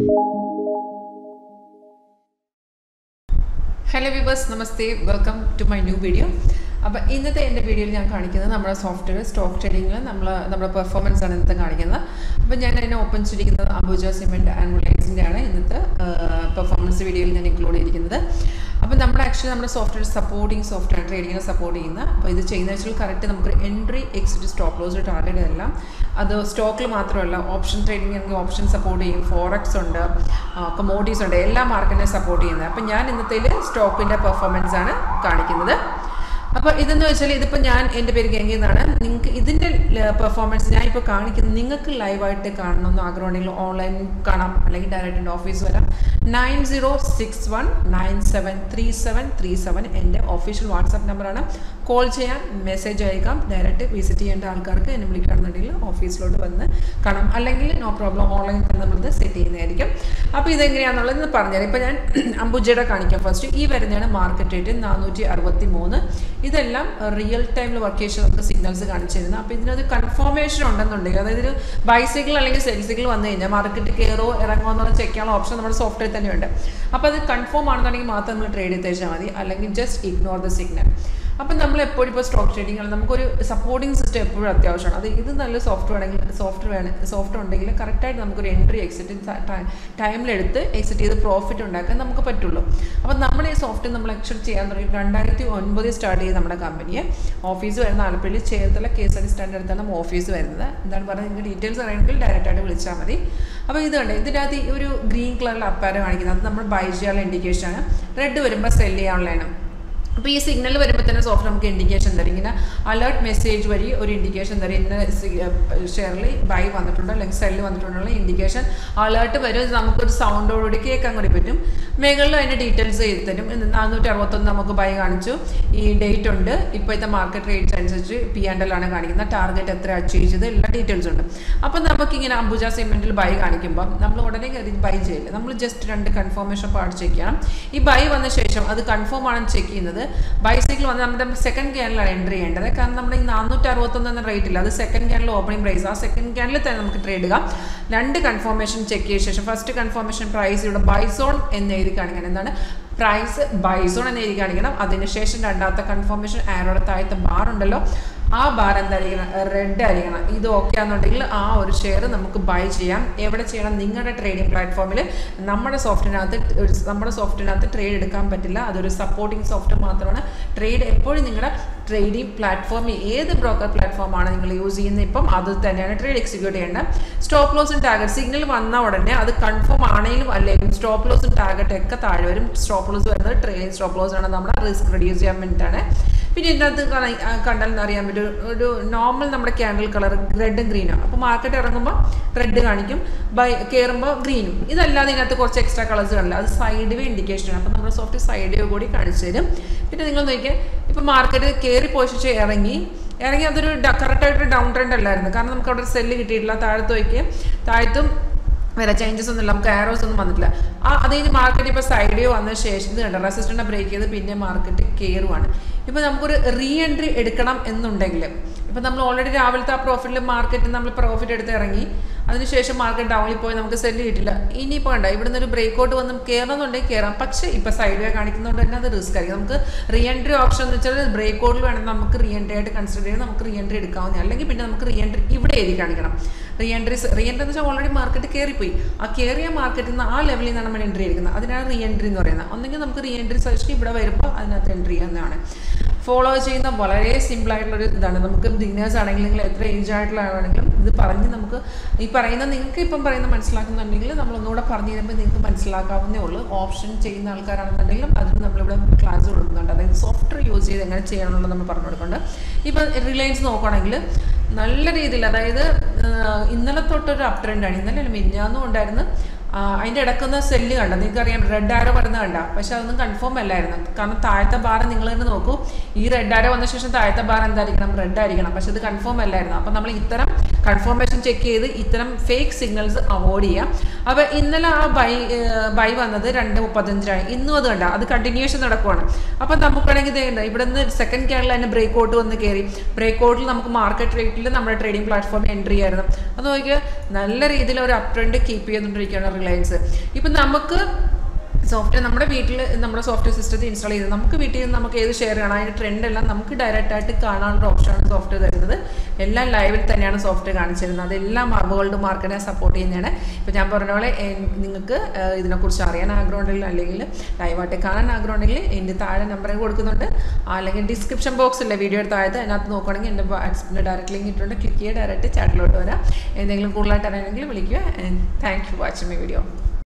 hello viewers namaste welcome to my new video അപ്പോൾ ഇന്നത്തെ എൻ്റെ വീഡിയോയിൽ ഞാൻ കാണിക്കുന്നത് നമ്മുടെ സോഫ്റ്റ്വെയർ സ്റ്റോക്ക് ട്രേഡിങ്ങിൽ നമ്മൾ നമ്മുടെ പെർഫോമൻസ് ആണ് ഇന്നത്തെ കാണിക്കുന്നത് അപ്പോൾ ഞാൻ അതിനെ ഓപ്പൺ ചെയ്തിരിക്കുന്നത് അംബുജ സിമെൻറ്റ് ആൻഡ് റിലയൻസിൻ്റെ ആണ് ഇന്നത്തെ പെർഫോമൻസ് വീഡിയോയിൽ ഞാൻ ഇൻക്ലൂഡ് ചെയ്തിരിക്കുന്നത് അപ്പോൾ നമ്മൾ ആക്ച്വലി നമ്മുടെ സോഫ്റ്റ്വെയർ സപ്പോർട്ടിങ് സോഫ്റ്റ്വെയർ ട്രേഡിങ്ങിനെ സപ്പോർട്ട് ചെയ്യുന്ന അപ്പോൾ ഇത് ചെയ്യുന്ന വെച്ചാൽ കറക്റ്റ് നമുക്ക് entry exit stop loss target എല്ലാം അത് സ്റ്റോക്കിൽ മാത്രമല്ല ഓപ്ഷൻ ട്രേഡിംഗ് ആണെങ്കിൽ ഓപ്ഷൻ സപ്പോർട്ട് ചെയ്യും ഫോറക്സ് ഉണ്ട് കമോഡീസ് ഉണ്ട് എല്ലാ മാർക്കറ്റിനെ സപ്പോർട്ട് ചെയ്യുന്നത് അപ്പം ഞാൻ ഇന്നത്തേൽ സ്റ്റോക്കിൻ്റെ പെർഫോമൻസ് ആണ് കാണിക്കുന്നത് അപ്പോൾ ഇതെന്ന് വെച്ചാൽ ഇതിപ്പോൾ ഞാൻ എൻ്റെ പേര് ഗംഗ എന്നാണ് നിങ്ങൾക്ക് ഇതിൻ്റെ പെർഫോമൻസ് ഞാൻ ഇപ്പോൾ കാണിക്കുന്നത് നിങ്ങൾക്ക് ലൈവായിട്ട് കാണണമെന്ന് ആഗ്രഹമുണ്ടെങ്കിൽ ഓൺലൈൻ കാണാം അല്ലെങ്കിൽ ഡയറക്റ്റ് എൻ്റെ ഓഫീസ് വരാം nine zero six one nine seven three seven three seven എൻ്റെ ഒഫീഷ്യൽ വാട്സാപ്പ് നമ്പറാണ് കോൾ ചെയ്യാം മെസ്സേജ് അയക്കാം ഡയറക്റ്റ് വിസിറ്റ് ചെയ്യേണ്ട ആൾക്കാർക്ക് എന്നെ വിളിക്കുകയാണെന്നുണ്ടെങ്കിൽ ഓഫീസിലോട്ട് വന്ന് കാണാം അല്ലെങ്കിൽ നോ പ്രോബ്ലം ഓൺലൈൻ തന്നെ നമ്മളിത് സെറ്റ് ചെയ്യുന്നതായിരിക്കും അപ്പോൾ ഇതെങ്ങനെയാണെന്നുള്ളത് പറഞ്ഞുതരാം ഇപ്പോൾ ഞാൻ അംബുജയുടെ കാണിക്കാം ഫസ്റ്റ് ഈ വരുന്നതാണ് മാർക്കറ്റ് റേറ്റ് നാനൂറ്റി അറുപത്തി മൂന്ന് ഇതെല്ലാം റിയൽ ടൈമിൽ വർക്ക് ചെയ്ത് നമുക്ക് സിഗ്നൽസ് കാണിച്ചു തരുന്നത് അപ്പോൾ ഇതിനൊരു കൺഫർമേഷൻ ഉണ്ടെന്നുണ്ടെങ്കിൽ അതായത് ഒരു ബൈസൈക്കിൾ അല്ലെങ്കിൽ സെൽസൈക്കിൾ വന്നു കഴിഞ്ഞാൽ മാർക്കറ്റ് കയറോ ഇറങ്ങുമോ എന്നുള്ള ചെക്ക് ചെയ്യാനുള്ള ഓപ്ഷൻ നമ്മുടെ സോഫ്റ്റ്വെയർ തന്നെയുണ്ട് അപ്പോൾ അത് കൺഫേം ആണെന്നുണ്ടെങ്കിൽ മാത്രം നമ്മൾ ട്രേഡ് ചെയ്ത് വെച്ചാൽ മതി അല്ലെങ്കിൽ ജസ്റ്റ് ഇഗ്നോർ ദ സിഗ്നൽ അപ്പം നമ്മൾ എപ്പോഴും ഇപ്പോൾ സ്റ്റോക്ക് ട്രേഡിംഗ് നമുക്കൊരു സപ്പോർട്ടിംഗ് സിസ്റ്റം എപ്പോഴും അത്യാവശ്യമാണ് അത് ഇത് നല്ല സോഫ്റ്റ്വെയർ ആണെങ്കിൽ സോഫ്റ്റ്വെയർ വേണം സോഫ്റ്റ്വെയർ ഉണ്ടെങ്കിൽ കറക്റ്റായിട്ട് നമുക്കൊരു എൻട്രി എക്സിറ്റ് ടൈമിലെടുത്ത് എക്സിറ്റ് ചെയ്ത് പ്രോഫിറ്റ് ഉണ്ടാക്കാൻ നമുക്ക് പറ്റുള്ളൂ അപ്പം നമ്മുടെ ഈ സോഫ്റ്റ്വെയർ നമ്മൾ ആക്ച്വലി ചെയ്യാൻ തുടങ്ങി രണ്ടായിരത്തി ഒൻപതിൽ സ്റ്റാർട്ട് ചെയ്ത് നമ്മുടെ കമ്പനിയെ ഓഫീസ് വരുന്ന Alapalli Cherthala K S R T stand അടുത്താണ് നമ്മൾ ഓഫീസ് വരുന്നത് എന്താണ് പറയുന്നത് നിങ്ങൾക്ക് ഡീറ്റെയിൽസ് അറിയണമെങ്കിൽ ഡയറക്റ്റായിട്ട് വിളിച്ചാൽ മതി അപ്പോൾ ഇത് കണ്ടേ ഇതിനകത്ത് ഈ ഒരു ഗ്രീൻ കളറിൽ അപ്പാര കാണിക്കുന്നത് അത് നമ്മൾ ബൈ ചെയ്യാനുള്ള ഇൻഡിക്കേഷനാണ് റെഡ് വരുമ്പോൾ സെല് ചെയ്യാനുള്ളതാണ് അപ്പോൾ ഈ സിഗ്നൽ വരുമ്പോൾ തന്നെ സോഫ്റ്റ് നമുക്ക് ഇൻഡിക്കേഷൻ തരും ഇങ്ങനെ അലേർട്ട് മെസ്സേജ് വഴി ഒരു ഇൻഡിക്കേഷൻ തരും ഇന്ന ഷെയറിൽ ബൈ വന്നിട്ടുണ്ടോ അല്ലെങ്കിൽ സെല്ല് വന്നിട്ടുണ്ടോ ഇൻഡിക്കേഷൻ അലേർട്ട് വരും നമുക്കൊരു സൗണ്ടോടുകൂടി കേൾക്കാൻ കൂടി പറ്റും മുകളിലും അതിൻ്റെ ഡീറ്റെയിൽസ് ചെയ്ത് തരും നാനൂറ്റി അറുപത്തൊന്ന് നമുക്ക് ബൈ കാണിച്ചു ഈ ഡേറ്റ് ഉണ്ട് ഇപ്പോഴത്തെ മാർക്കറ്റ് റേറ്റ്സ് അനുസരിച്ച് പി ആൻഡ് എൽ ആണ് കാണിക്കുന്നത് ടാർഗറ്റ് എത്ര അച്ചീവ് ചെയ്ത് എല്ലാ ഡീറ്റെയിൽസ് ഉണ്ട് അപ്പം നമുക്കിങ്ങനെ അംബുജ സിമെൻറ്റിൽ ബൈ കാണിക്കുമ്പോൾ നമ്മൾ ഉടനെ കയറി ബൈ ചെയ്യില്ല നമ്മൾ ജസ്റ്റ് രണ്ട് കൺഫർമേഷൻ പാർട്ട് ചെക്ക് ചെയ്യണം ഈ ബൈ വന്ന ശേഷം അത് കൺഫേം ആണെന്ന് ചെക്ക് ചെയ്യുന്നത് ബൈസൈക്കിൾ വന്ന് നമ്മുടെ സെക്കൻഡ് ക്യാനിലാണ് എൻട്രി ചെയ്യേണ്ടത് കാരണം നമ്മുടെ ഈ നാനൂറ്റി അറുപത്തൊന്ന് എന്ന റേറ്റ് ഇല്ല അത് സെക്കൻഡ് ക്യാനിൽ ഓപ്പണിംഗ് പ്രൈസ് ആ സെക്കൻഡ് ക്യാനിൽ തന്നെ നമുക്ക് ട്രേഡ് ചെയ്യാം രണ്ട് കൺഫർമേഷൻ ചെക്ക് ചെയ്ത ശേഷം ഫസ്റ്റ് കൺഫർമേഷൻ പ്രൈസ് ഇവിടെ ബൈസോൺ എന്ന് എഴുതി കാണിക്കണം എന്താണ് പ്രൈസ് ബൈസോൺ എന്ന് എഴുതി കാണിക്കണം അതിനുശേഷം രണ്ടാമത്തെ കൺഫർമേഷൻ ആരോടെ താഴത്തെ ബാർ ഉണ്ടല്ലോ ആ ബാർ എന്തായിരിക്കണം റെഡ് ആയിരിക്കണം ഇത് ഓക്കെ ആണെന്നുണ്ടെങ്കിൽ ആ ഒരു ഷെയർ നമുക്ക് ബൈ ചെയ്യാം എവിടെ ചെയ്യണം നിങ്ങളുടെ ട്രേഡിംഗ് പ്ലാറ്റ്ഫോമിൽ നമ്മുടെ സോഫ്റ്റ്വെയറിനകത്ത് നമ്മുടെ സോഫ്റ്റ്വെയറിനകത്ത് ട്രേഡ് എടുക്കാൻ പറ്റില്ല അതൊരു സപ്പോർട്ടിംഗ് സോഫ്റ്റ്വെയർ മാത്രമാണ് ട്രേഡ് എപ്പോഴും നിങ്ങളുടെ ട്രേഡിംഗ് പ്ലാറ്റ്ഫോമിൽ ഏത് ബ്രോക്കർ പ്ലാറ്റ്ഫോമാണ് നിങ്ങൾ യൂസ് ചെയ്യുന്നത് ഇപ്പം അത് തന്നെയാണ് ട്രേഡ് എക്സിക്യൂട്ട് ചെയ്യേണ്ടത് സ്റ്റോപ്പ് ലോസും ടാർഗറ്റ് സിഗ്നൽ വന്ന ഉടനെ അത് കൺഫേം ആണെങ്കിലും അല്ലെങ്കിൽ സ്റ്റോപ്പ് ലോസും ടാർഗറ്റ് ഒക്കെ താഴെ വരും സ്റ്റോപ്പ് ലോസ് വരുന്നത് ട്രേഡിംഗ് സ്റ്റോപ്പ് ലോസ് ആണ് നമ്മുടെ റിസ്ക് റെഡ്യൂസ് ചെയ്യാൻ വേണ്ടിയിട്ടാണ് പിന്നെ ഇതിനകത്ത് കണ്ടാൽ അറിയാൻ പറ്റും ഒരു നോർമൽ നമ്മുടെ ക്യാൻഡിൽ കളർ റെഡും ഗ്രീനും അപ്പോൾ മാർക്കറ്റ് ഇറങ്ങുമ്പോൾ റെഡ് കാണിക്കും ബൈ കയറുമ്പോൾ ഗ്രീനും ഇതല്ലാതെ ഇതിനകത്ത് കുറച്ച് എക്സ്ട്രാ കളേഴ്സ് കാണില്ല അത് സൈഡ് വേ ഇൻഡിക്കേഷനാണ് അപ്പോൾ നമ്മുടെ സോഫ്റ്റ് സൈഡ് വേ കൂടി കാണിച്ചു തരും പിന്നെ നിങ്ങൾ നോക്കിയാൽ ഇപ്പോൾ മാർക്കറ്റ് കയറി പോഷിച്ച് ഇറങ്ങി ഇറങ്ങി അതൊരു കറക്റ്റായിട്ട് ഡൗൺ ട്രെൻഡ് അല്ലായിരുന്നു കാരണം നമുക്ക് അവിടെ സെല്ല് കിട്ടിയിട്ടില്ല താഴത്ത് നോക്കിയാൽ താഴത്തും വേറെ ചേഞ്ചസ് ഒന്നുമില്ല നമുക്ക് ആരോസ് ഒന്നും വന്നിട്ടില്ല ആ അത് കഴിഞ്ഞ് മാർക്കറ്റ് ഇപ്പോൾ സൈഡിയോ വന്ന ശേഷം ഇത് കണ്ടോ റെസിസ്റ്റൻ്റ് ബ്രേക്ക് ചെയ്ത് പിന്നെ മാർക്കറ്റ് കയറുവാണ് ഇപ്പോൾ നമുക്കൊരു റീ എൻട്രി എടുക്കണം എന്നുണ്ടെങ്കിൽ ഇപ്പോൾ നമ്മൾ ഓൾറെഡി രാവിലത്തെ ആ പ്രോഫിറ്റിൽ മാർക്കറ്റിൽ നമ്മൾ പ്രോഫിറ്റ് എടുത്ത് ഇറങ്ങി അതിനുശേഷം മാർക്കറ്റ് ഡൗണിൽ പോയി നമുക്ക് സെല്ല് കിട്ടില്ല ഇനിയിപ്പോൾ കണ്ട ഇവിടുന്ന് ഒരു ബ്രേക്ക് ഔട്ട് വന്ന് കയറണമെന്നുണ്ടെങ്കിൽ കയറാം പക്ഷേ ഇപ്പോൾ സൈഡ് വേ കാണിക്കുന്നതുകൊണ്ട് തന്നെ അത് റിസ്ക് ആയിരിക്കും നമുക്ക് റീ എൻട്രി ഓപ്ഷൻ എന്ന് വെച്ചാൽ ബ്രേക്ക് ഔട്ടിൽ വേണം നമുക്ക് റീ എൻട്രി ആയിട്ട് കൺസിഡർ ചെയ്ത് നമുക്ക് റീ എൻട്രി എടുക്കാവുന്ന അല്ലെങ്കിൽ പിന്നെ നമുക്ക് റീ എൻട്രി ഇവിടെ എഴുതി കാണിക്കണം റീ എൻട്രി റീ എൻട്രി എന്ന് വെച്ചാൽ ഓൾറെഡി മാർക്കറ്റ് കയറിപ്പോയി ആ കയറിയ മാർക്കറ്റിൽ നിന്ന് ആ ലെവലിൽ നിന്നാണ് നമ്മൾ എൻട്രി എടുക്കുന്നത് അതിനാണ് റീ എൻട്രി എന്ന് പറയുന്നത് ഒന്നെങ്കിൽ നമുക്ക് റീ എൻട്രി സജഷൻ ഇവിടെ വരുമ്പോൾ അതിനകത്ത് എൻട്രി ചെയ്യുന്നതാണ് ഫോളോ ചെയ്യുന്ന വളരെ സിമ്പിൾ ആയിട്ടുള്ളൊരു ഇതാണ് നമുക്ക് ബിഗിനേഴ്സ് ആണെങ്കിലും നിങ്ങൾ എത്ര ഏജ് ആയിട്ടുള്ള ആണെങ്കിലും ഇത് പറഞ്ഞ് നമുക്ക് ഈ പറയുന്ന നിങ്ങൾക്ക് ഇപ്പം പറയുന്ന മനസ്സിലാക്കുന്നുണ്ടെങ്കിൽ നമ്മൾ ഒന്നുകൂടെ പറഞ്ഞു തരുമ്പോൾ നിങ്ങൾക്ക് മനസ്സിലാക്കാവുന്നേ ഉള്ളൂ ഓപ്ഷൻ ചെയ്യുന്ന ആൾക്കാരാണെന്നുണ്ടെങ്കിലും അതിന് നമ്മളിവിടെ ക്ലാസ് കൊടുക്കുന്നുണ്ട് അതായത് സോഫ്റ്റ്വെയർ യൂസ് ചെയ്ത് എങ്ങനെ ചെയ്യണമെന്നുള്ളത് നമ്മൾ പറഞ്ഞു കൊടുക്കുന്നുണ്ട് ഇപ്പം റിലയൻസ് നോക്കുകയാണെങ്കിൽ നല്ല രീതിയിൽ അതായത് ഇന്നലെ തൊട്ടൊരു അപ് ട്രെൻഡാണ് ഇന്നലെ മിന്നാന്നും ഉണ്ടായിരുന്നു അതിൻ്റെ ഇടക്കുന്ന സെല്ല് കണ്ട നിങ്ങൾക്ക് അറിയാം റെഡ് ആരോ വരുന്ന കണ്ട പക്ഷെ അതൊന്നും കൺഫേം അല്ലായിരുന്നു കാരണം താഴത്തെ ബാർ നിങ്ങൾ തന്നെ നോക്കൂ ഈ റെഡ് ആരോ വന്ന ശേഷം താഴത്തെ ബാർ എന്തായിരിക്കണം റെഡ് ആയിരിക്കണം പക്ഷെ അത് കൺഫേം അല്ലായിരുന്നു അപ്പം നമ്മൾ ഇത്തരം കൺഫർമേഷൻ ചെക്ക് ചെയ്ത് ഇത്തരം ഫേക്ക് സിഗ്നൽസ് അവോയ്ഡ് ചെയ്യുക അപ്പോൾ ഇന്നലെ ആ ബൈ ബൈ വന്നത് രണ്ട് മുപ്പത്തഞ്ചിനായി ഇന്നും അത് കണ്ട അത് കണ്ടിന്യൂഷൻ നടക്കുവാണ് അപ്പോൾ നമുക്കാണെങ്കിൽ ഇത് ഇവിടെ നിന്ന് സെക്കൻഡ് ക്യാനിൽ തന്നെ ബ്രേക്ക് ഔട്ട് വന്ന് കയറി ബ്രേക്ക് ഔട്ടിൽ നമുക്ക് മാർക്കറ്റ് റേറ്റിൽ നമ്മുടെ ട്രേഡിംഗ് പ്ലാറ്റ്ഫോം എൻട്രി ആയിരുന്നു അത് നോക്കിയാൽ നല്ല രീതിയിൽ ഒരു അപ് ട്രെൻഡ് കീപ്പ് ചെയ്തുകൊണ്ടിരിക്കുകയാണ് റിലയൻസ് ഇപ്പം നമുക്ക് സോഫ്റ്റ്വെയർ നമ്മുടെ വീട്ടിൽ നമ്മുടെ സോഫ്റ്റ്വെയർ സിസ്റ്റത്തിൽ ഇൻസ്റ്റാൾ ചെയ്ത് നമുക്ക് വീട്ടിൽ നിന്ന് നമുക്ക് ഏത് ഷെയർ കാണാം അതിൻ്റെ ട്രെൻഡ് എല്ലാം നമുക്ക് ഡയറക്റ്റ് ആയിട്ട് കാണാനുള്ള ഓപ്ഷനാണ് സോഫ്റ്റ്വെയർ തരുന്നത് എല്ലാം ലൈവിൽ തന്നെയാണ് സോഫ്റ്റ്വെയർ കാണിച്ചിരുന്നത് അതെല്ലാം വേൾഡ് മാർക്കറ്റിനെ സപ്പോർട്ട് ചെയ്യുന്നതാണ് ഇപ്പോൾ ഞാൻ പറഞ്ഞ പോലെ നിങ്ങൾക്ക് ഇതിനെക്കുറിച്ച് അറിയാൻ ആഗ്രഹം ഉണ്ടെങ്കിൽ അല്ലെങ്കിൽ ലൈവായിട്ട് കാണാൻ ആഗ്രഹം ഉണ്ടെങ്കിൽ എൻ്റെ താഴെ നമ്പർ കൊടുക്കുന്നുണ്ട് അല്ലെങ്കിൽ ഡിസ്ക്രിപ്ഷൻ ബോക്സ് ഇല്ലേ വീഡിയോ താഴത്ത് അതിനകത്ത് നോക്കുകയാണെങ്കിൽ എൻ്റെ വാട്സപ്പിൻ്റെ ഡയറക്റ്റ് ലിങ്ക് ഇട്ടുണ്ട് ക്ലിക്ക് ചെയ്യുക ഡയറക്റ്റ് ചാറ്റിലോട്ട് വരാം എന്തെങ്കിലും കൂടുതലായിട്ട് അറിയണമെങ്കിൽ വിളിക്കുക thank you watching my video